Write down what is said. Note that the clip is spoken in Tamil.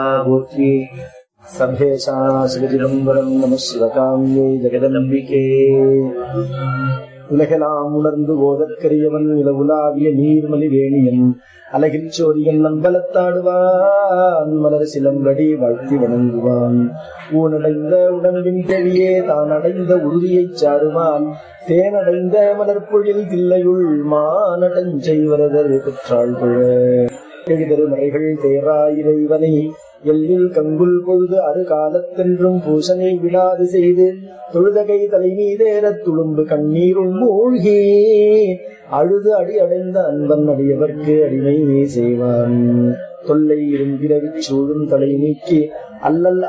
போற்றி சர்வேஷா சிவஜிதம்பரம் நம சிவகாமியை ஜெகதம்பிகே உலகெல்லாம் உணர்ந்து போதற்கரியவன் நிலவுலாவிய நீர்மலி வேணியன் அலகில் சோரியன் நம்பலத்தாடுவான் மலர் சிலம்படி வாழ்த்தி வணங்குவான் ஊனடைந்த உடம்பின் தெளியே தான் அடைந்த உறுதியைச் சாருவான் தேனடைந்த மலர்பொழில் தில்லையுள் மானடஞ்செய்வரதர் பெற்றாள் புழ எழுதரு மறைகள் தேரா இறைவனை எல்லில் கங்குல் பொழுது அரு காலத்தென்றும் பூசனை விடாது செய்து தொழுதகை தலை மீதேறத் துளும்பு கண்ணீருள் மூழ்கி அழுது அடி அடைந்த அன்பன் அடியவர்க்கு அடிமை செய்வான் தொல்லை இரும்பிரவிச் சூழும் தலை நீக்கி அல்லல்